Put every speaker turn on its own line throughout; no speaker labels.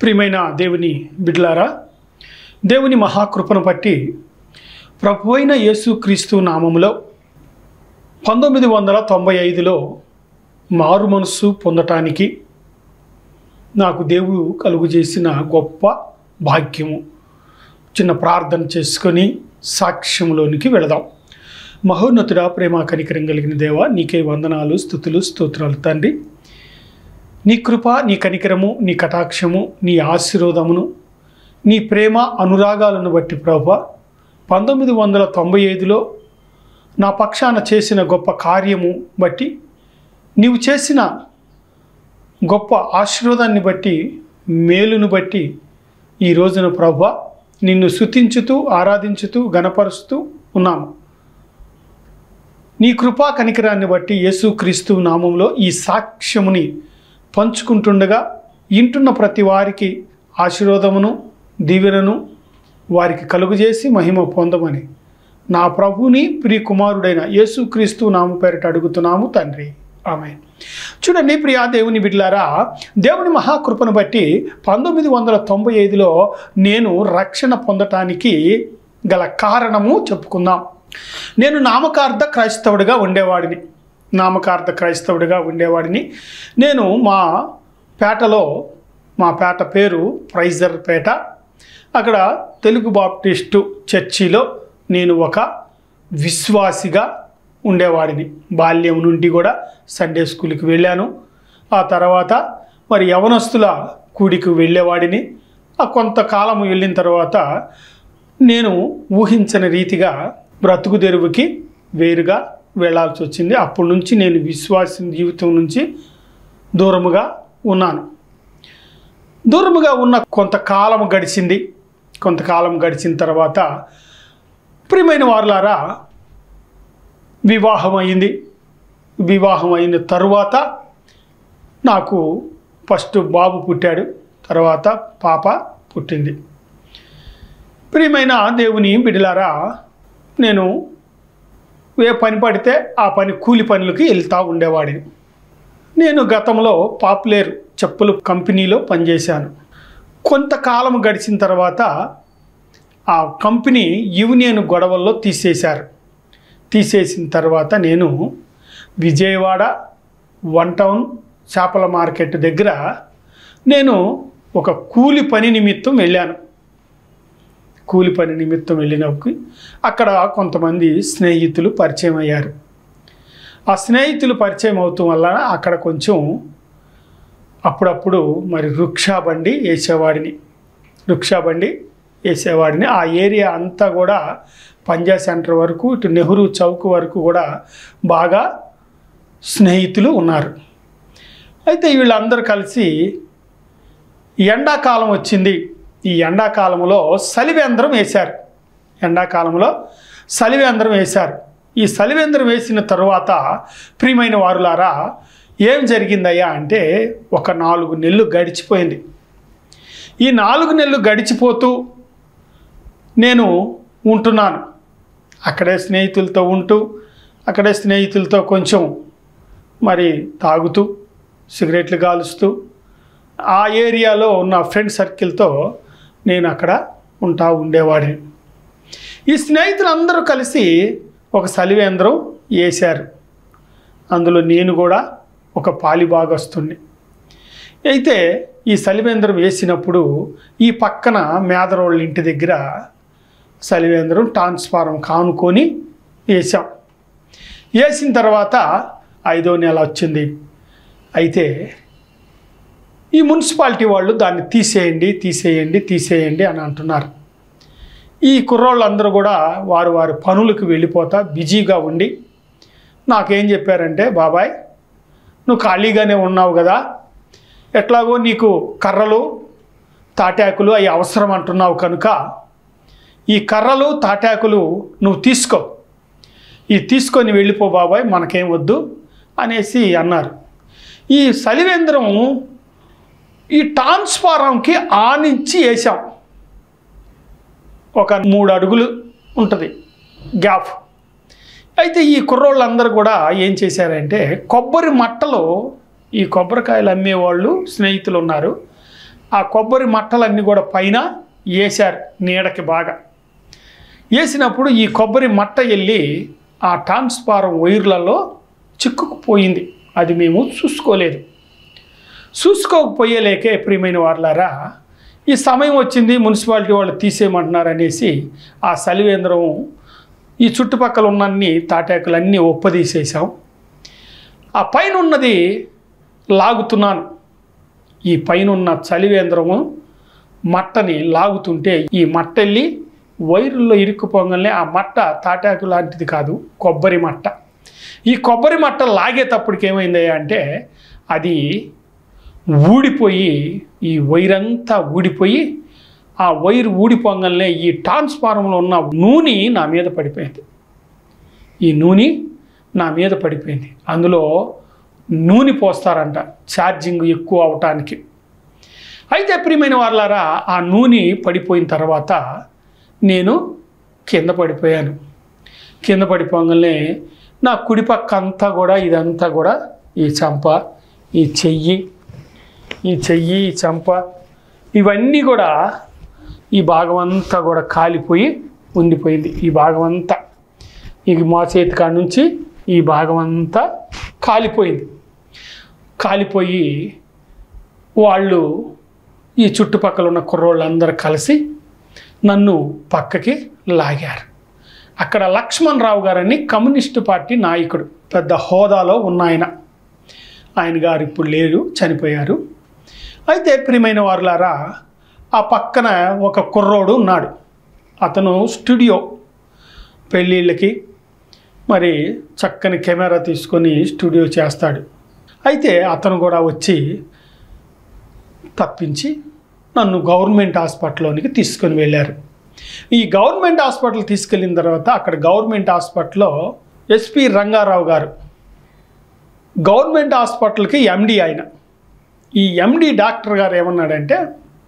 ప్రియమైన దేవుని బిడ్లారా దేవుని మహాకృపను బట్టి ప్రభు అయిన యేసుక్రీస్తు నామములో పంతొమ్మిది వందల తొంభై ఐదులో మారు మనస్సు పొందటానికి నాకు దేవుడు కలుగు చేసిన గొప్ప భాగ్యము చిన్న ప్రార్థన చేసుకొని సాక్ష్యంలోనికి వెళదాం మహోన్నతుడా ప్రేమ కనికరం కలిగిన దేవ నీకే వందనాలు స్థుతులు స్తోత్రాలు తండ్రి నీ కృప నీ కనికరము నీ కటాక్షము నీ ఆశీర్వాదమును నీ ప్రేమ అనురాగాలను బట్టి ప్రభు పంతొమ్మిది వందల తొంభై ఐదులో నా పక్షాన చేసిన గొప్ప కార్యము బట్టి నీవు చేసిన గొప్ప ఆశీర్వాదాన్ని బట్టి మేలును బట్టి ఈ రోజున ప్రభు నిన్ను శుతించుతూ ఆరాధించుతూ గణపరుస్తూ ఉన్నాము నీ కృపా కనికరాన్ని బట్టి యేసుక్రీస్తు నామంలో ఈ సాక్ష్యముని పంచుకుంటుండగా ఇంటున్న ప్రతి వారికి ఆశీర్వాదమును దీవెనను వారికి కలుగజేసి మహిమ పొందమని నా ప్రభుని ప్రియ కుమారుడైన యేసుక్రీస్తు నామ పేరిట అడుగుతున్నాము తండ్రి ఆమె చూడండి ప్రియా దేవుని బిడ్లారా దేవుని మహాకృపను బట్టి పంతొమ్మిది వందల తొంభై ఐదులో నేను రక్షణ పొందటానికి గల కారణము చెప్పుకుందాం నేను నామకార్థ క్రైస్తవుడిగా ఉండేవాడిని నామకార్థ క్రైస్తవుడిగా ఉండేవాడిని నేను మా పేటలో మా పేట పేరు ప్రైజర్ పేట అక్కడ తెలుగు బాప్టిస్టు చర్చిలో నేను ఒక విశ్వాసిగా ఉండేవాడిని బాల్యం నుండి కూడా సండే స్కూల్కి వెళ్ళాను ఆ తర్వాత మరి యవనస్తుల కూడికి వెళ్ళేవాడిని ఆ కొంతకాలం వెళ్ళిన తర్వాత నేను ఊహించని రీతిగా బ్రతుకు తెరువుకి వేరుగా వెళ్ళాల్సి వచ్చింది అప్పటి నుంచి నేను విశ్వాస జీవితం నుంచి దూరముగా ఉన్నాను దూరముగా ఉన్న కొంతకాలం గడిచింది కొంతకాలం గడిచిన తర్వాత ప్రియమైన వారులారా వివాహం అయింది వివాహం అయిన తరువాత నాకు ఫస్ట్ బాబు పుట్టాడు తర్వాత పాప పుట్టింది ప్రియమైన దేవుని బిడ్డలారా నేను ఏ పని పడితే ఆ పని కూలి పనులకి వెళ్తూ ఉండేవాడిని నేను గతంలో పాపులేర్ చెప్పుల కంపెనీలో పనిచేశాను కొంతకాలం గడిచిన తర్వాత ఆ కంపెనీ యూనియన్ గొడవల్లో తీసేశారు తీసేసిన తర్వాత నేను విజయవాడ వన్ టౌన్ చేపల మార్కెట్ దగ్గర నేను ఒక కూలి పని నిమిత్తం వెళ్ళాను కూలి పని నిమిత్తం వెళ్ళినప్పుడు అక్కడ కొంతమంది స్నేహితులు పరిచయం అయ్యారు ఆ స్నేహితులు పరిచయం అవటం వల్ల అక్కడ కొంచెం అప్పుడప్పుడు మరి రుక్షా బండి వేసేవాడిని రుక్షా బండి వేసేవాడిని ఆ ఏరియా అంతా కూడా పంజా సెంటర్ వరకు ఇటు నెహ్రూ చౌక్ వరకు కూడా బాగా స్నేహితులు ఉన్నారు అయితే వీళ్ళందరూ కలిసి ఎండాకాలం వచ్చింది ఈ ఎండాకాలంలో సలివేంద్రం వేశారు ఎండాకాలంలో సలివేంద్రం వేశారు ఈ సలివేంద్రం వేసిన తరువాత ప్రియమైన వారులారా ఏం జరిగిందయ్యా అంటే ఒక నాలుగు నెలలు గడిచిపోయింది ఈ నాలుగు నెలలు గడిచిపోతూ నేను ఉంటున్నాను అక్కడే స్నేహితులతో ఉంటూ అక్కడే స్నేహితులతో కొంచెం మరి తాగుతూ సిగరెట్లు కాలుస్తూ ఆ ఏరియాలో ఉన్న ఫ్రెండ్ సర్కిల్తో నేను అక్కడ ఉంటా ఉండేవాడిని ఈ స్నేహితులందరూ కలిసి ఒక సలివేంద్రం వేశారు అందులో నేను కూడా ఒక పాలిభాగస్తుని అయితే ఈ సలివేంద్రం వేసినప్పుడు ఈ పక్కన మేదరోళ్ళ ఇంటి దగ్గర సలివేంద్రం ట్రాన్స్ఫారం కానుకొని వేసాం వేసిన తర్వాత ఐదో నెల వచ్చింది అయితే ఈ మున్సిపాలిటీ వాళ్ళు దాన్ని తీసేయండి తీసేయండి తీసేయండి అని అంటున్నారు ఈ కుర్రోళ్ళందరూ కూడా వారు వారి పనులకు వెళ్ళిపోతా బిజీగా ఉండి నాకేం చెప్పారంటే బాబాయ్ నువ్వు ఖాళీగానే ఉన్నావు కదా ఎట్లాగో నీకు కర్రలు తాటాకులు అవి అవసరం అంటున్నావు కనుక ఈ కర్రలు తాటాకులు నువ్వు తీసుకో ఈ తీసుకొని వెళ్ళిపో బాబాయ్ మనకేం వద్దు అనేసి అన్నారు ఈ సలివేంద్రం ఈ ట్రాన్స్ఫారంకి ఆనించి వేసాం ఒక మూడు అడుగులు ఉంటుంది గ్యాప్ అయితే ఈ కుర్రోళ్ళందరూ కూడా ఏం చేశారంటే కొబ్బరి మట్టలో ఈ కొబ్బరికాయలు అమ్మేవాళ్ళు స్నేహితులు ఉన్నారు ఆ కొబ్బరి మట్టలన్నీ కూడా పైన వేశారు నీడకి బాగా వేసినప్పుడు ఈ కొబ్బరి మట్ట వెళ్ళి ఆ ట్రాన్స్ఫారం వైర్లలో చిక్కుకుపోయింది అది మేము చూసుకోలేదు చూసుకోకపోయేలేకే ప్రియమైన వాళ్ళారా ఈ సమయం వచ్చింది మున్సిపాలిటీ వాళ్ళు తీసేయమంటున్నారు అనేసి ఆ సలివేంద్రం ఈ చుట్టుపక్కల ఉన్నన్ని తాటాకులన్నీ ఒప్పదీసేసాం ఆ పైన ఉన్నది లాగుతున్నాను ఈ పైన ఉన్న చలివేంద్రము మట్టని లాగుతుంటే ఈ మట్ట వెళ్ళి వైరుల్లో ఇరుక్కుపోగానే ఆ మట్ట తాటాకు లాంటిది కాదు కొబ్బరి మట్ట ఈ కొబ్బరి మట్ట లాగేటప్పటికి ఏమైంది అంటే అది ఊడిపోయి ఈ వైరంతా ఊడిపోయి ఆ వైర్ ఊడిపోగానే ఈ ట్రాన్స్ఫార్మర్లో ఉన్న నూనె నా మీద పడిపోయింది ఈ నూనె నా మీద పడిపోయింది అందులో నూనె పోస్తారంట ఛార్జింగ్ ఎక్కువ అవటానికి అయితే ప్రియమైన వాళ్ళారా ఆ నూనె పడిపోయిన తర్వాత నేను కింద పడిపోయాను కింద పడిపోగానే నా కుడి పక్క అంతా కూడా ఇదంతా కూడా ఈ చంప ఈ చెయ్యి ఈ చెయ్యి ఈ చంప ఇవన్నీ కూడా ఈ భాగం అంతా కూడా కాలిపోయి ఉండిపోయింది ఈ భాగం అంతా ఈ మా చేతి కాడ నుంచి ఈ భాగం అంతా కాలిపోయింది కాలిపోయి వాళ్ళు ఈ చుట్టుపక్కల ఉన్న కుర్రోళ్ళందరూ కలిసి నన్ను పక్కకి లాగారు అక్కడ లక్ష్మణ్ రావు గారని కమ్యూనిస్టు పార్టీ నాయకుడు పెద్ద హోదాలో ఉన్న ఆయన ఆయన గారు ఇప్పుడు లేరు చనిపోయారు అయితే ప్రియమైన వారులారా ఆ పక్కన ఒక కుర్రోడు ఉన్నాడు అతను స్టూడియో పెళ్ళిళ్ళకి మరి చక్కని కెమెరా తీసుకొని స్టూడియో చేస్తాడు అయితే అతను కూడా వచ్చి తప్పించి నన్ను గవర్నమెంట్ హాస్పిటల్లోనికి తీసుకొని వెళ్ళారు ఈ గవర్నమెంట్ హాస్పిటల్ తీసుకెళ్ళిన తర్వాత అక్కడ గవర్నమెంట్ హాస్పిటల్లో ఎస్పి రంగారావు గారు గవర్నమెంట్ హాస్పిటల్కి ఎండి ఆయన ఈ ఎండి డాక్టర్ గారు ఏమన్నాడంటే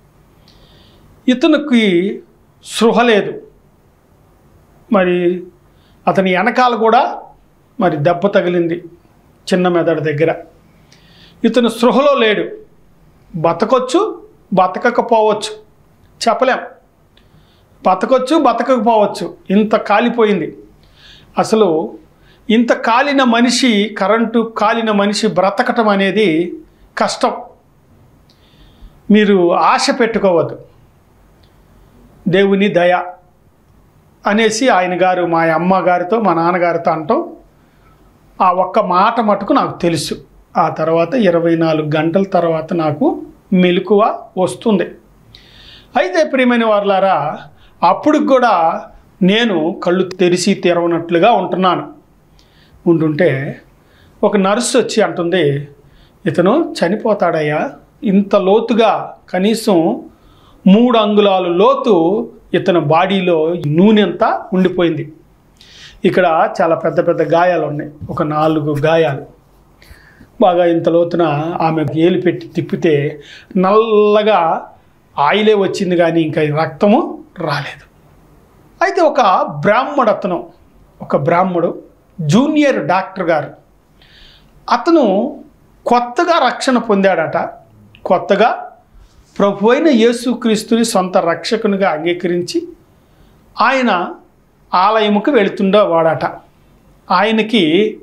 ఇతనికి సృహ లేదు మరి అతని వెనకాల కూడా మరి దెబ్బ తగిలింది చిన్న మెదడు దగ్గర ఇతను సృహలో లేడు బతకొచ్చు బతకకపోవచ్చు చెప్పలేం బతకొచ్చు బతకకపోవచ్చు ఇంత కాలిపోయింది అసలు ఇంత కాలిన మనిషి కరెంటు కాలిన మనిషి బ్రతకటం అనేది కష్టం మీరు ఆశ పెట్టుకోవద్దు దేవుని దయ అనేసి ఆయన గారు మా అమ్మగారితో మా నాన్నగారితో అంటాం ఆ ఒక్క మాట మటుకు నాకు తెలుసు ఆ తర్వాత ఇరవై నాలుగు గంటల తర్వాత నాకు మెలకువ వస్తుంది అయితే ప్రియమైన వారులారా అప్పుడు కూడా నేను కళ్ళు తెరిచి తెరవనట్లుగా ఉంటున్నాను ఉంటుంటే ఒక నర్సు వచ్చి అంటుంది ఇతను చనిపోతాడయ్యా ఇంత లోతుగా కనీసం మూడు అంగుళాలు లోతు ఇతని బాడీలో నూనె అంతా ఉండిపోయింది ఇక్కడ చాలా పెద్ద పెద్ద గాయాలు ఉన్నాయి ఒక నాలుగు గాయాలు బాగా ఇంత లోతున ఆమె ఏలు పెట్టి తిప్పితే నల్లగా ఆయిలే వచ్చింది కానీ ఇంకా రక్తము రాలేదు అయితే ఒక బ్రాహ్మడు అతను ఒక బ్రాహ్మడు జూనియర్ డాక్టర్ గారు అతను కొత్తగా రక్షణ పొందాడట కొత్తగా ప్రభు అయిన యేసుక్రీస్తుని సొంత రక్షకునిగా అంగీకరించి ఆయన ఆలయముకు వెళుతుండేవాడట ఆయనకి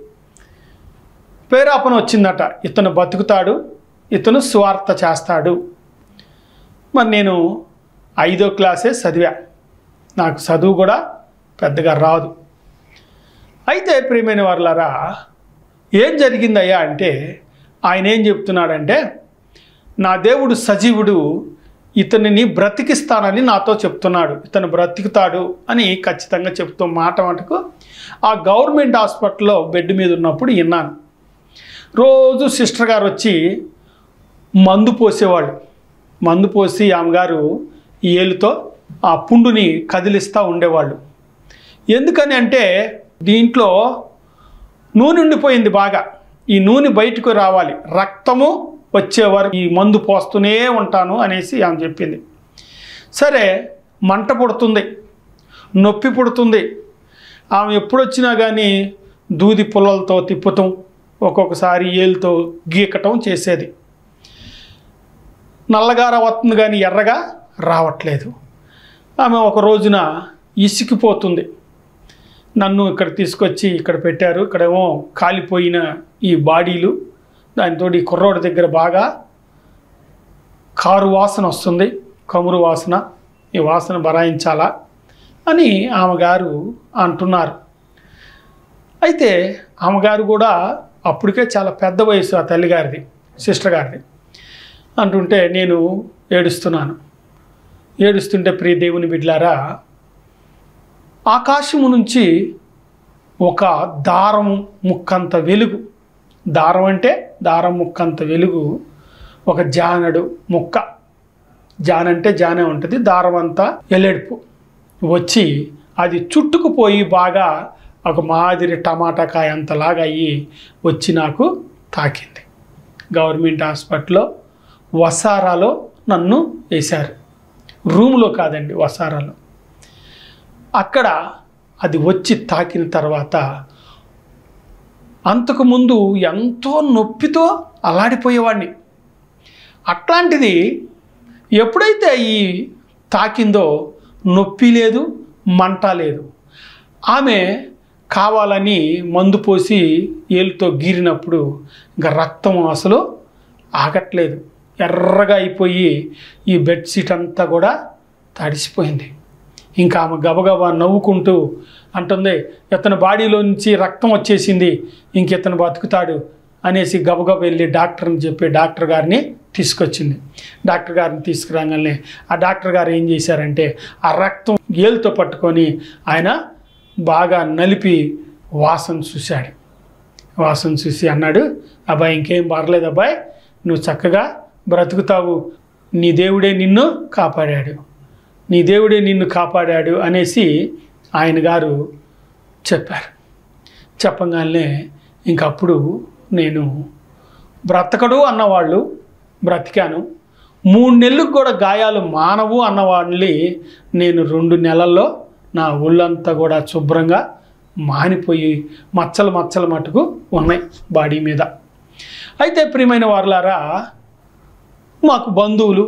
పేరాపన వచ్చిందట ఇతను బతుకుతాడు ఇతను స్వార్థ చేస్తాడు మరి నేను ఐదో క్లాసే చదివా నాకు చదువు కూడా పెద్దగా రాదు అయితే ప్రియమైన వాళ్ళారా ఏం జరిగిందయ్యా అంటే ఆయన ఏం చెప్తున్నాడంటే నా దేవుడు సజీవుడు ఇతనిని బ్రతికిస్తానని నాతో చెప్తున్నాడు ఇతను బ్రతికుతాడు అని ఖచ్చితంగా చెప్తూ మాట మటుకు ఆ గవర్నమెంట్ హాస్పిటల్లో బెడ్ మీద ఉన్నప్పుడు విన్నాను రోజు సిస్టర్ గారు వచ్చి మందు పోసేవాళ్ళు మందు పోసి ఆమెగారు ఈ ఏలుతో ఆ పుండుని కదిలిస్తూ ఉండేవాళ్ళు ఎందుకని అంటే దీంట్లో నూనె ఉండిపోయింది బాగా ఈ నూనె బయటకు రావాలి రక్తము వచ్చే వరకు ఈ మందు పోస్తూనే ఉంటాను అనేసి ఆమె చెప్పింది సరే మంట పుడుతుంది నొప్పి పుడుతుంది ఆమె ఎప్పుడొచ్చినా కానీ దూది పుల్లలతో తిప్పుతాం ఒక్కొక్కసారి ఏలుతో గీకటం చేసేది నల్లగా వస్తుంది కానీ ఎర్రగా రావట్లేదు ఆమె ఒక రోజున ఇసికిపోతుంది నన్ను ఇక్కడ తీసుకొచ్చి ఇక్కడ పెట్టారు ఇక్కడేమో కాలిపోయిన ఈ బాడీలు దానితో ఈ కుర్రోడి దగ్గర బాగా కారు వాసన వస్తుంది కమురు వాసన ఈ వాసన బరాయించాలా అని ఆమెగారు అంటున్నారు అయితే ఆమెగారు కూడా అప్పటికే చాలా పెద్ద వయసు ఆ తల్లిగారిది సిస్టర్ గారిది అంటుంటే నేను ఏడుస్తున్నాను ఏడుస్తుంటే ప్రియ దేవుని బిడ్లారా ఆకాశము నుంచి ఒక దారం ముక్కంత వెలుగు దారం అంటే దారం ముక్కంత వెలుగు ఒక జానడు ముక్క జాన అంటే జానే ఉంటుంది దారం అంతా ఎల్లెడుపు వచ్చి అది చుట్టుకుపోయి బాగా ఒక మాదిరి టమాటా కాయ అంతలాగా అయ్యి వచ్చి నాకు తాకింది గవర్నమెంట్ హాస్పిటల్లో వసారాలో నన్ను వేశారు రూమ్లో కాదండి వసారాలో అక్కడ అది వచ్చి తాకిన తర్వాత అంతకుముందు ఎంతో నొప్పితో అలాడిపోయేవాడిని అట్లాంటిది ఎప్పుడైతే ఈ తాకిందో నొప్పి లేదు మంట లేదు ఆమె కావాలని మందు పోసి ఏలుతో గీరినప్పుడు ఇంకా రక్తం అసలు ఆగట్లేదు ఎర్రగా అయిపోయి ఈ బెడ్షీట్ అంతా కూడా తడిసిపోయింది ఇంకా ఆమె గబగబా నవ్వుకుంటూ అంటుంది ఇతని బాడీలో నుంచి రక్తం వచ్చేసింది ఇంక ఇతను బతుకుతాడు అనేసి గబగబ వెళ్ళి డాక్టర్ని చెప్పి డాక్టర్ గారిని తీసుకొచ్చింది డాక్టర్ గారిని తీసుకురాగానే ఆ డాక్టర్ గారు ఏం చేశారంటే ఆ రక్తం ఏలుతో పట్టుకొని ఆయన బాగా నలిపి వాసన చూశాడు వాసన చూసి అన్నాడు అబ్బాయి ఇంకేం పర్లేదు అబ్బాయి నువ్వు చక్కగా బ్రతుకుతావు నీ దేవుడే నిన్ను కాపాడాడు నీ దేవుడే నిన్ను కాపాడాడు అనేసి ఆయన గారు చెప్పారు చెప్పగానే ఇంకప్పుడు నేను బ్రతకడు అన్నవాళ్ళు బ్రతికాను మూడు నెలలకు కూడా గాయాలు మానవు అన్నవాళ్ళని నేను రెండు నెలల్లో నా ఒళ్ళంతా కూడా శుభ్రంగా మానిపోయి మచ్చలు మచ్చలు మటుకు ఉన్నాయి బాడీ మీద అయితే ప్రియమైన వారులారా మాకు బంధువులు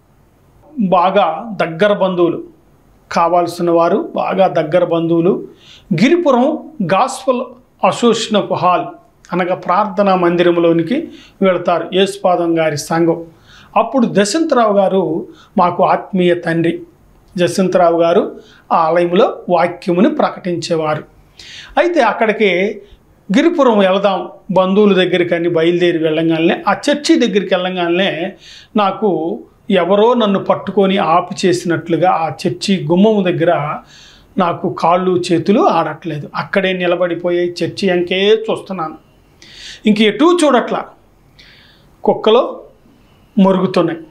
బాగా దగ్గర బంధువులు కావాల్సిన వారు బాగా దగ్గర బంధువులు Giripuram gospel association of hall అనగా ప్రార్థనా మందిరంలోనికి వెళతారు యేసుపాదం గారి సంఘం అప్పుడు జశంతరావు గారు మాకు ఆత్మీయ తండ్రి జశంతరావు గారు ఆ ఆలయంలో వాక్యముని ప్రకటించేవారు అయితే అక్కడికి గిరిపురం వెళదాం బంధువుల దగ్గరికి అని బయలుదేరి వెళ్ళగానే ఆ చర్చి దగ్గరికి వెళ్ళగానే నాకు ఎవరో నన్ను పట్టుకొని ఆపు చేసినట్లుగా ఆ చర్చి గుమ్మం దగ్గర నాకు కాళ్ళు చేతులు ఆడట్లేదు అక్కడే నిలబడిపోయి చర్చి అంకే చూస్తున్నాను ఇంక ఎటూ చూడట్లా కుక్కలు మరుగుతున్నాయి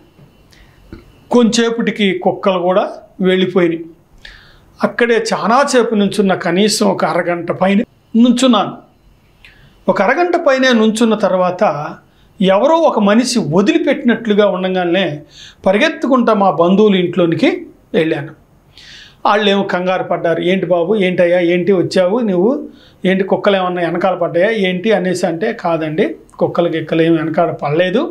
కొంచేపటికి కుక్కలు కూడా వెళ్ళిపోయినాయి అక్కడే చాలా సేపు నుంచున్న కనీసం ఒక అరగంట పైన నుంచున్నాను ఒక అరగంట పైనే నుంచున్న తర్వాత ఎవరో ఒక మనిషి వదిలిపెట్టినట్లుగా ఉండగానే పరిగెత్తుకుంటా మా బంధువుల ఇంట్లోనికి వెళ్ళాను వాళ్ళు ఏమో కంగారు పడ్డారు ఏంటి బాబు ఏంటయ్యా ఏంటి వచ్చావు నువ్వు ఏంటి కుక్కలు ఏమన్నా వెనకాల పడ్డాయా ఏంటి అనేసి అంటే కాదండి కుక్కలకి ఎక్కలు ఏమి వెనకాల పడలేదు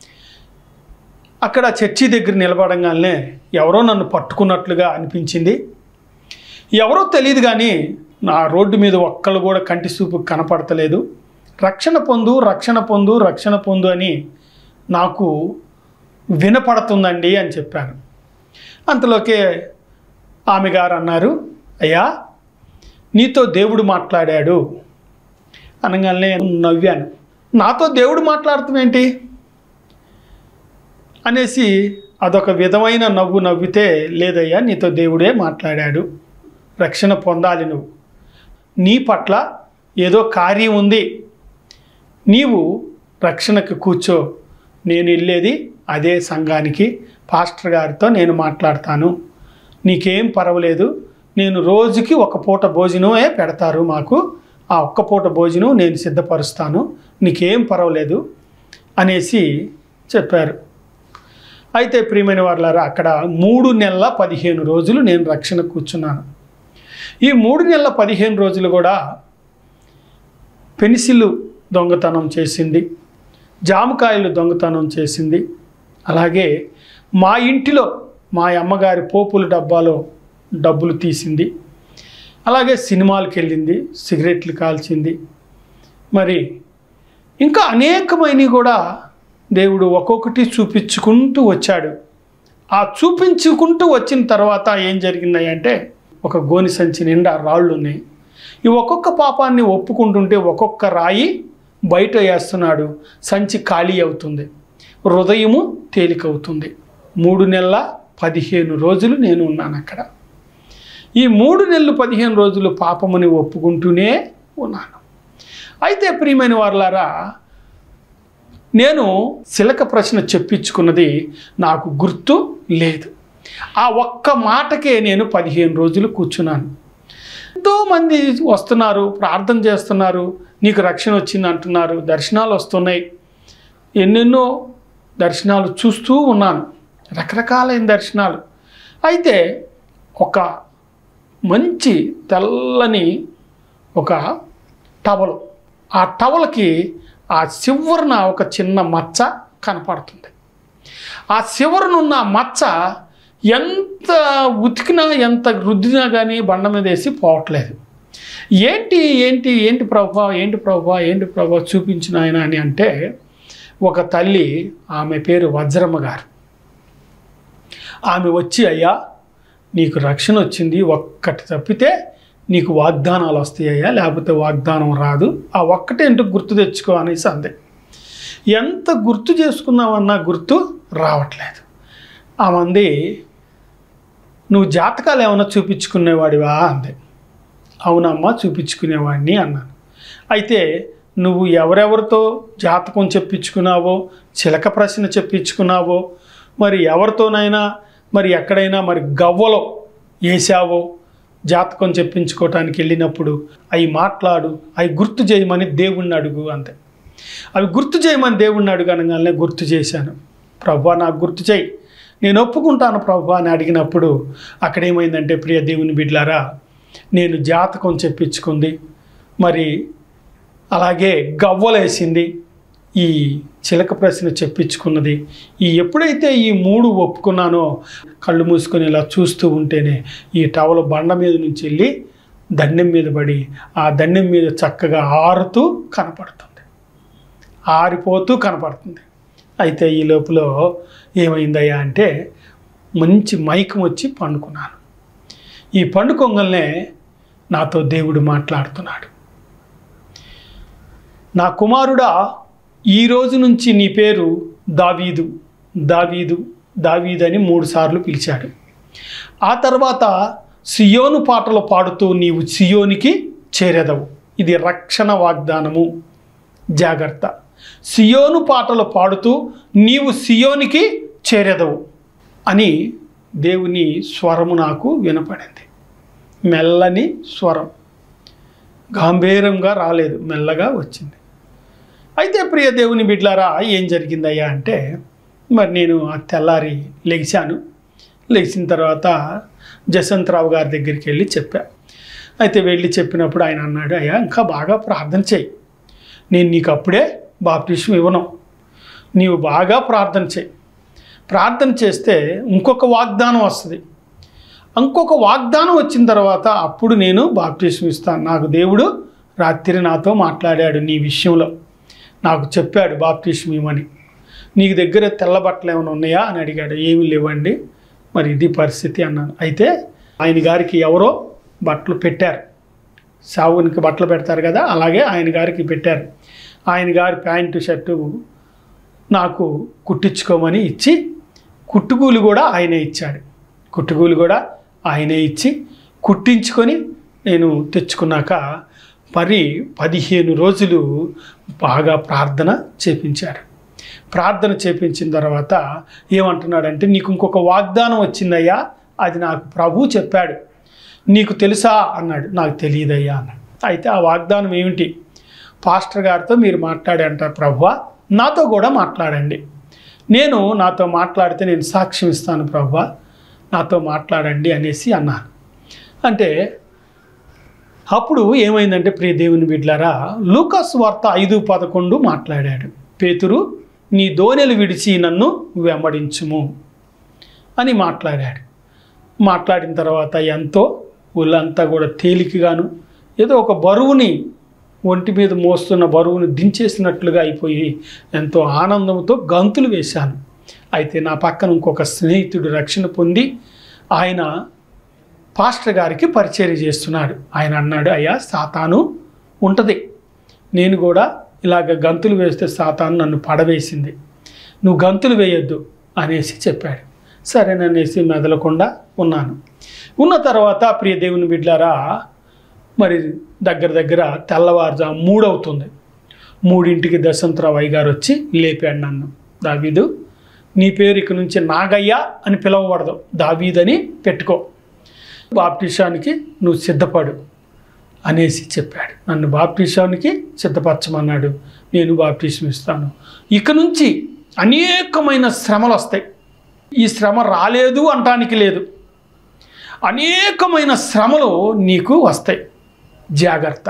అక్కడ చర్చి దగ్గర నిలబడంగానే ఎవరో నన్ను పట్టుకున్నట్లుగా అనిపించింది ఎవరో తెలియదు కానీ నా రోడ్డు మీద ఒక్కళ్ళు కూడా కంటి చూపు కనపడతలేదు రక్షణ పొందు రక్షణ పొందు రక్షణ పొందు అని నాకు వినపడుతుందండి అని చెప్పాను అంతలోకే ఆమె గారు అన్నారు అయ్యా నీతో దేవుడు మాట్లాడాడు అనగానే నవ్వాను నాతో దేవుడు మాట్లాడటం ఏంటి అనేసి అదొక విధమైన నవ్వు నవ్వితే లేదయ్యా నీతో దేవుడే మాట్లాడాడు రక్షణ పొందాలి నువ్వు నీ పట్ల ఏదో కార్యం ఉంది నీవు రక్షణకు కూర్చో నేను వెళ్ళేది అదే సంఘానికి పాస్టర్ గారితో నేను మాట్లాడతాను నీకేం పర్వాలేదు నేను రోజుకి ఒక పూట భోజనమే పెడతారు మాకు ఆ ఒక్క పూట భోజనం నేను సిద్ధపరుస్తాను నీకేం పర్వాలేదు అనేసి చెప్పారు అయితే ప్రియమైన వాళ్ళారా అక్కడ మూడు నెలల పదిహేను రోజులు నేను రక్షణ కూర్చున్నాను ఈ మూడు నెలల పదిహేను రోజులు కూడా పెన్సిల్ దొంగతనం చేసింది జామకాయలు దొంగతనం చేసింది అలాగే మా ఇంటిలో మా అమ్మగారి పోపుల డబ్బాలో డబ్బులు తీసింది అలాగే సినిమాలకు వెళ్ళింది సిగరెట్లు కాల్చింది మరి ఇంకా అనేకమైనవి కూడా దేవుడు ఒక్కొక్కటి చూపించుకుంటూ వచ్చాడు ఆ చూపించుకుంటూ వచ్చిన తర్వాత ఏం జరిగింది అంటే ఒక గోని సంచి నిండా రాళ్ళు ఉన్నాయి ఈ ఒక్కొక్క పాపాన్ని ఒప్పుకుంటుంటే ఒక్కొక్క రాయి బయట వేస్తున్నాడు సంచి ఖాళీ అవుతుంది హృదయము తేలికవుతుంది మూడు నెలల పదిహేను రోజులు నేను ఉన్నాను అక్కడ ఈ మూడు నెలలు పదిహేను రోజులు పాపముని ఒప్పుకుంటూనే ఉన్నాను అయితే ప్రియమైన వారులారా నేను శిలక ప్రశ్న చెప్పించుకున్నది నాకు గుర్తు లేదు ఆ ఒక్క మాటకే నేను పదిహేను రోజులు కూర్చున్నాను ఎంతోమంది వస్తున్నారు ప్రార్థన చేస్తున్నారు నీకు రక్షణ వచ్చింది అంటున్నారు దర్శనాలు వస్తున్నాయి ఎన్నెన్నో దర్శనాలు చూస్తూ ఉన్నాను రకరకాలైన దర్శనాలు అయితే ఒక మంచి తెల్లని ఒక టవలు ఆ టవల్కి ఆ చివరన ఒక చిన్న మచ్చ కనపడుతుంది ఆ చివరనున్న మచ్చ ఎంత ఉతికినా ఎంత రుద్దినా కానీ బండ మీద వేసి పోవట్లేదు ఏంటి ఏంటి ఏంటి ప్రభా ఏంటి ప్రభా ఏంటి ప్రభా చూపించిన ఆయన అని అంటే ఒక తల్లి ఆమె పేరు వజ్రమ్మ గారు ఆమె వచ్చి అయ్యా నీకు రక్షణ వచ్చింది ఒక్కటి తప్పితే నీకు వాగ్దానాలు వస్తాయ్యా లేకపోతే వాగ్దానం రాదు ఆ ఒక్కటేంటో గుర్తు తెచ్చుకో అనేసి అంది ఎంత గుర్తు చేసుకున్నావన్నా గుర్తు రావట్లేదు ఆ మంది నువ్వు జాతకాలు ఏమైనా చూపించుకునేవాడివా అంది అవునమ్మా చూపించుకునేవాడిని అన్నాను అయితే నువ్వు ఎవరెవరితో జాతకం చెప్పించుకున్నావో చిలక ప్రశ్న చెప్పించుకున్నావో మరి ఎవరితోనైనా మరి ఎక్కడైనా మరి గవ్వలో వేసావో జాతకం చెప్పించుకోవటానికి వెళ్ళినప్పుడు అవి మాట్లాడు అవి గుర్తు చేయమని దేవుణ్ణి అడుగు అంతే అవి గుర్తు చేయమని దేవుణ్ణి అడుగు అనగానే గుర్తు చేశాను ప్రభా నాకు గుర్తు చేయి నేను ఒప్పుకుంటాను ప్రభా అని అడిగినప్పుడు అక్కడ ఏమైందంటే ప్రియ దేవుని బిడ్లారా నేను జాతకం చెప్పించుకుంది మరి అలాగే గవ్వలేసింది ఈ చిలక ప్రశ్న చెప్పించుకున్నది ఈ ఎప్పుడైతే ఈ మూడు ఒప్పుకున్నానో కళ్ళు మూసుకొని ఇలా చూస్తూ ఉంటేనే ఈ టవల్ బండ మీద నుంచి వెళ్ళి దండెం మీద పడి ఆ దండెం మీద చక్కగా ఆరుతూ కనపడుతుంది ఆరిపోతూ కనపడుతుంది అయితే ఈ లోపల ఏమైందయ్యా అంటే మంచి మైకం వచ్చి పండుకున్నాను ఈ పండుకొంగల్నే నాతో దేవుడు మాట్లాడుతున్నాడు నా కుమారుడా ఈ రోజు నుంచి నీ పేరు దావీదు దావీదు దావీదు అని మూడు సార్లు పిలిచాడు ఆ తర్వాత సియోను పాటలు పాడుతూ నీవు సియోనికి చేరెదవు ఇది రక్షణ వాగ్దానము జాగ్రత్త సియోను పాటలు పాడుతూ నీవు సియోనికి చేరెదవు అని దేవుని స్వరము నాకు వినపడింది మెల్లని స్వరం గాంభీర్యంగా రాలేదు మెల్లగా వచ్చింది అయితే ప్రియ దేవుని బిడ్లారా ఏం జరిగిందయ్యా అంటే మరి నేను ఆ తెల్లారి లెగిశాను లెగిసిన తర్వాత జసంతరావు గారి దగ్గరికి వెళ్ళి చెప్పా అయితే వెళ్ళి చెప్పినప్పుడు ఆయన అన్నాడు అయ్యా ఇంకా బాగా ప్రార్థన చేయి నేను నీకు అప్పుడే బాప్టిజం ఇవ్వను నీవు బాగా ప్రార్థన చేయి ప్రార్థన చేస్తే ఇంకొక వాగ్దానం వస్తుంది ఇంకొక వాగ్దానం వచ్చిన తర్వాత అప్పుడు నేను బాప్టిజం ఇస్తాను నాకు దేవుడు రాత్రి నాతో మాట్లాడాడు నీ విషయంలో నాకు చెప్పాడు బాప్టిజం ఇవ్వమని నీకు దగ్గర తెల్ల బట్టలు ఏమైనా ఉన్నాయా అని అడిగాడు ఏమి లేవండి మరి ఇది పరిస్థితి అన్నాను అయితే ఆయన గారికి ఎవరో బట్టలు పెట్టారు సావునికి బట్టలు పెడతారు కదా అలాగే ఆయన గారికి పెట్టారు ఆయన గారి ప్యాంటు షర్టు నాకు కుట్టించుకోమని ఇచ్చి కుట్టుకూలు కూడా ఆయనే ఇచ్చాడు కుట్టుకూలు కూడా ఆయనే ఇచ్చి కుట్టించుకొని నేను తెచ్చుకున్నాక మరి పదిహేను రోజులు బాగా ప్రార్థన చేపించాడు ప్రార్థన చేపించిన తర్వాత ఏమంటున్నాడంటే నీకు ఇంకొక వాగ్దానం వచ్చిందయ్యా అది నాకు ప్రభు చెప్పాడు నీకు తెలుసా అన్నాడు నాకు తెలియదయ్యా అన్నాడు అయితే ఆ వాగ్దానం ఏమిటి పాస్టర్ గారితో మీరు మాట్లాడి అంటారు ప్రభువా నాతో కూడా మాట్లాడండి నేను నాతో మాట్లాడితే నేను సాక్ష్యం ఇస్తాను ప్రభువా నాతో మాట్లాడండి అనేసి అన్నాను అంటే అప్పుడు ఏమైందంటే ప్రియ దేవుని బిడ్లారా లూకాస్ వార్త ఐదు పదకొండు మాట్లాడాడు పేతురు నీ దోనెలు విడిచి నన్ను వెంబడించుము అని మాట్లాడాడు మాట్లాడిన తర్వాత ఎంతో ఒళ్ళంతా కూడా తేలికగాను ఏదో ఒక బరువుని ఒంటి మీద మోస్తున్న బరువును దించేసినట్లుగా అయిపోయి ఎంతో ఆనందంతో గంతులు వేశాను అయితే నా పక్కన ఇంకొక స్నేహితుడు రక్షణ పొంది ఆయన పాస్టర్ గారికి పరిచయం చేస్తున్నాడు ఆయన అన్నాడు అయ్యా సాతాను ఉంటుంది నేను కూడా ఇలాగ గంతులు వేస్తే సాతాను నన్ను పడవేసింది నువ్వు గంతులు వేయొద్దు అనేసి చెప్పాడు సరేననేసి మెదలకుండా ఉన్నాను ఉన్న తర్వాత ప్రియ దేవుని బిడ్లారా మరి దగ్గర దగ్గర తెల్లవారుజా మూడవుతుంది మూడింటికి దశంతరావు అయ్య గారు వచ్చి లేపాడు నన్ను దావీదు నీ పేరు ఇక నుంచి నాగయ్య అని పిలవబడదు దావీదని పెట్టుకో బాప్టిషానికి నువ్వు సిద్ధపడు అనేసి చెప్పాడు నన్ను బాప్టిషానికి సిద్ధపరచమన్నాడు నేను బాప్టిషం ఇస్తాను ఇక నుంచి అనేకమైన శ్రమలు వస్తాయి ఈ శ్రమ రాలేదు అంటానికి లేదు అనేకమైన శ్రమలు నీకు వస్తాయి జాగ్రత్త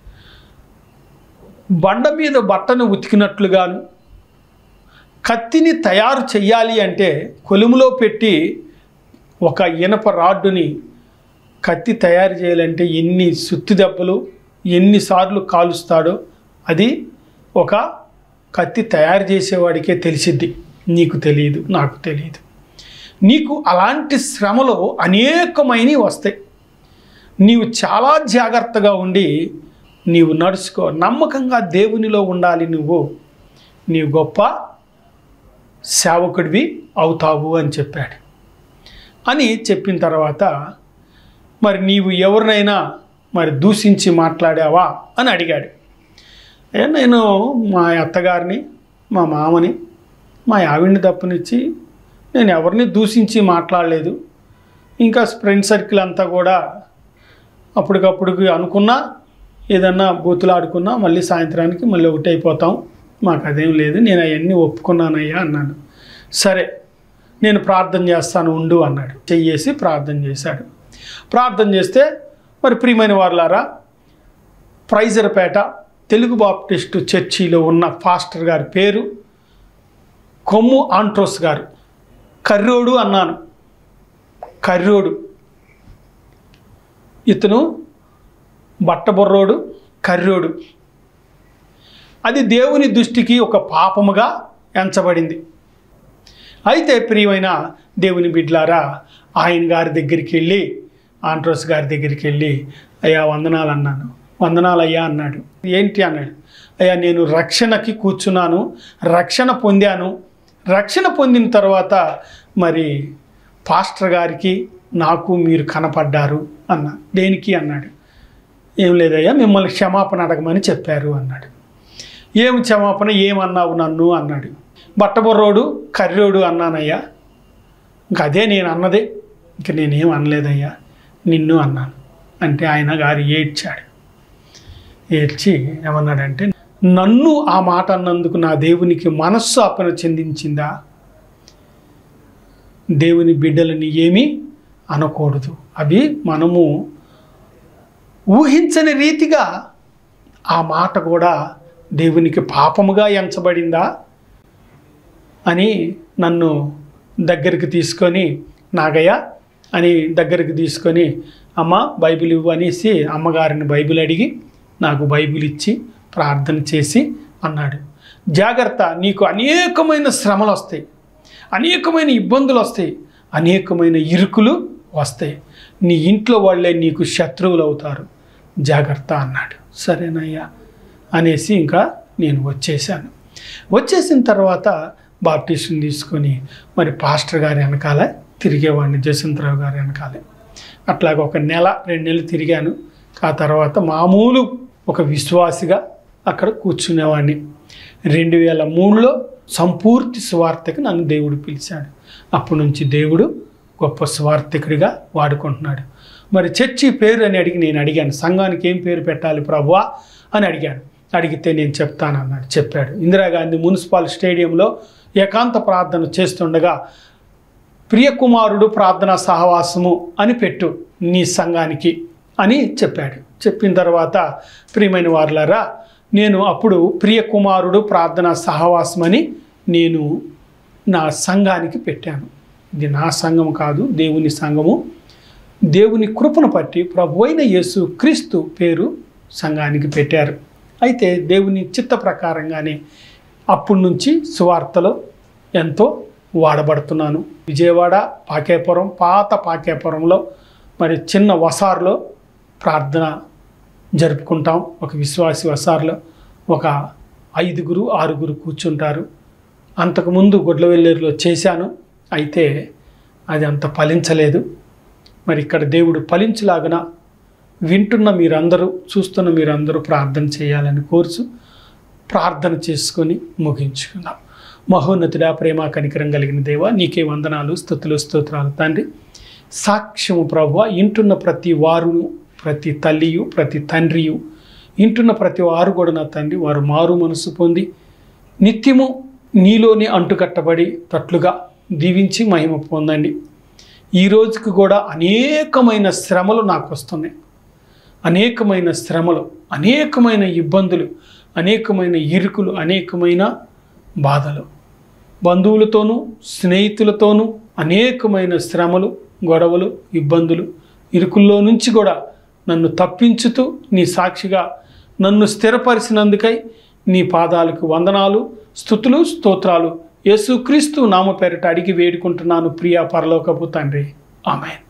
బండ మీద బట్టను ఉతికినట్లుగాను కత్తిని తయారు చెయ్యాలి అంటే కొలుములో పెట్టి ఒక ఇనప రాడ్డుని కత్తి తయారు చేయాలంటే ఎన్ని సుత్తి దెబ్బలు ఎన్నిసార్లు కాలుస్తాడో అది ఒక కత్తి తయారు చేసేవాడికే తెలిసిద్ది నీకు తెలియదు నాకు తెలియదు నీకు అలాంటి శ్రమలు అనేకమైనవి వస్తాయి నీవు చాలా జాగ్రత్తగా ఉండి నీవు నడుచుకో నమ్మకంగా దేవునిలో ఉండాలి నువ్వు నీవు గొప్ప సేవకుడివి అవుతావు అని చెప్పాడు అని చెప్పిన తర్వాత మరి నీవు ఎవరినైనా మరి దూషించి మాట్లాడావా అని అడిగాడు ఏ నేను మా అత్తగారిని మా మామని మా ఆవిడ్ని తప్పనిచ్చి నేను ఎవరిని దూషించి మాట్లాడలేదు ఇంకా ఫ్రెండ్ సర్కిల్ అంతా కూడా అప్పటికప్పుడు అనుకున్నా ఏదన్నా బూతులు ఆడుకున్నా మళ్ళీ సాయంత్రానికి మళ్ళీ ఒకటి అయిపోతాం మాకు అదేం లేదు నేను అవన్నీ ఒప్పుకున్నానయ్యా అన్నాను సరే నేను ప్రార్థన చేస్తాను ఉండు అన్నాడు చెయ్యేసి ప్రార్థన చేశాడు ప్రార్థన చేస్తే మరి ప్రియమైన వారులారా ప్రైజర్పేట తెలుగు బాప్టిస్టు చర్చిలో ఉన్న పాస్టర్ గారి పేరు కొమ్ము ఆంట్రోస్ గారు కర్రోడు అన్నాను కర్రోడు ఇతను బట్టబొర్రోడు కర్రోడు అది దేవుని దృష్టికి ఒక పాపముగా ఎంచబడింది అయితే ప్రియమైన దేవుని బిడ్లారా ఆయన గారి దగ్గరికి వెళ్ళి ఆంట్రోస్ గారి దగ్గరికి వెళ్ళి అయ్యా వందనాలు అన్నాను వందనాలు అయ్యా అన్నాడు ఏంటి అన్నాడు అయ్యా నేను రక్షణకి కూర్చున్నాను రక్షణ పొందాను రక్షణ పొందిన తర్వాత మరి పాస్టర్ గారికి నాకు మీరు కనపడ్డారు అన్న దేనికి అన్నాడు ఏం లేదయ్యా మిమ్మల్ని క్షమాపణ అడగమని చెప్పారు అన్నాడు ఏం క్షమాపణ ఏమన్నావు నన్ను అన్నాడు బట్టబొర్రోడు కర్రోడు అన్నానయ్యా ఇంక అదే నేను అన్నదే ఇంక నేనేం అనలేదయ్యా నిన్ను అన్నాను అంటే ఆయన గారు ఏడ్చాడు ఏడ్చి ఏమన్నాడంటే నన్ను ఆ మాట అన్నందుకు నా దేవునికి మనస్సు అప్పన చెందించిందా దేవుని బిడ్డలని ఏమీ అనకూడదు అవి మనము ఊహించని రీతిగా ఆ మాట కూడా దేవునికి పాపముగా ఎంచబడిందా అని నన్ను దగ్గరికి తీసుకొని నాగయ్య అని దగ్గరికి తీసుకొని అమ్మ బైబిల్ ఇవ్వు అనేసి అమ్మగారిని బైబిల్ అడిగి నాకు బైబిల్ ఇచ్చి ప్రార్థన చేసి అన్నాడు జాగ్రత్త నీకు అనేకమైన శ్రమలు వస్తాయి అనేకమైన ఇబ్బందులు వస్తాయి అనేకమైన ఇరుకులు వస్తాయి నీ ఇంట్లో వాళ్ళే నీకు శత్రువులు అవుతారు జాగ్రత్త అన్నాడు సరేనయ్యా అనేసి ఇంకా నేను వచ్చేసాను వచ్చేసిన తర్వాత బాప్టిషన్ తీసుకొని మరి పాస్టర్ గారి వెనకాల తిరిగేవాడిని జసంతరావు గారి వెనకాలే అట్లాగ ఒక నెల రెండు నెలలు తిరిగాను ఆ తర్వాత మామూలు ఒక విశ్వాసిగా అక్కడ కూర్చునేవాడిని రెండు వేల మూడులో సంపూర్తి స్వార్థకి నన్ను దేవుడు పిలిచాడు అప్పటి నుంచి దేవుడు గొప్ప స్వార్థికుడిగా వాడుకుంటున్నాడు మరి చర్చి పేరు అని అడిగి నేను అడిగాను సంఘానికి ఏం పేరు పెట్టాలి ప్రభువా అని అడిగాను అడిగితే నేను చెప్తాను అన్నాడు చెప్పాడు ఇందిరాగాంధీ మున్సిపల్ స్టేడియంలో ఏకాంత ప్రార్థన చేస్తుండగా ప్రియకుమారుడు ప్రార్థనా సహవాసము అని పెట్టు నీ సంఘానికి అని చెప్పాడు చెప్పిన తర్వాత ప్రియమైన వారులారా నేను అప్పుడు ప్రియకుమారుడు ప్రార్థనా సహవాసం అని నేను నా సంఘానికి పెట్టాను ఇది నా సంఘం కాదు దేవుని సంఘము దేవుని కృపను పట్టి ప్రభు అయిన యేసు క్రీస్తు పేరు సంఘానికి పెట్టారు అయితే దేవుని చిత్త ప్రకారంగానే అప్పటి నుంచి సువార్తలో ఎంతో వాడబడుతున్నాను విజయవాడ పాకేపురం పాత పాకేపురంలో మరి చిన్న వసారులో ప్రార్థన జరుపుకుంటాం ఒక విశ్వాసి వసారులో ఒక ఐదుగురు ఆరుగురు కూర్చుంటారు అంతకుముందు గుడ్లవెల్లేరులో చేశాను అయితే అది అంత ఫలించలేదు మరి ఇక్కడ దేవుడు ఫలించలాగన వింటున్న మీరందరూ చూస్తున్న మీరందరూ ప్రార్థన చేయాలని కోరుచు ప్రార్థన చేసుకొని ముగించుకుందాం మహోన్నతుడా ప్రేమ కనికరం కలిగిన దేవ నీకే వందనాలు స్థుతులు స్తోత్రాలు తండ్రి సాక్ష్యము ప్రభు ఇంటున్న ప్రతి వారును ప్రతి తల్లియు ప్రతి తండ్రియు ఇంటున్న ప్రతి వారు కూడా నా తండ్రి వారు మారు మనసు పొంది నిత్యము నీలోనే అంటుకట్టబడి తట్లుగా దీవించి మహిమ పొందండి ఈ రోజుకి కూడా అనేకమైన శ్రమలు నాకు వస్తున్నాయి అనేకమైన శ్రమలు అనేకమైన ఇబ్బందులు అనేకమైన ఇరుకులు అనేకమైన బాధలు బంధువులతోనూ స్నేహితులతోనూ అనేకమైన శ్రమలు గొడవలు ఇబ్బందులు ఇరుకుల్లో నుంచి కూడా నన్ను తప్పించుతూ నీ సాక్షిగా నన్ను స్థిరపరిచినందుకై నీ పాదాలకు వందనాలు స్థుతులు స్తోత్రాలు యేసుక్రీస్తు నామ పేరిట అడిగి వేడుకుంటున్నాను ప్రియా పరలోకపు తండ్రి ఆమెన్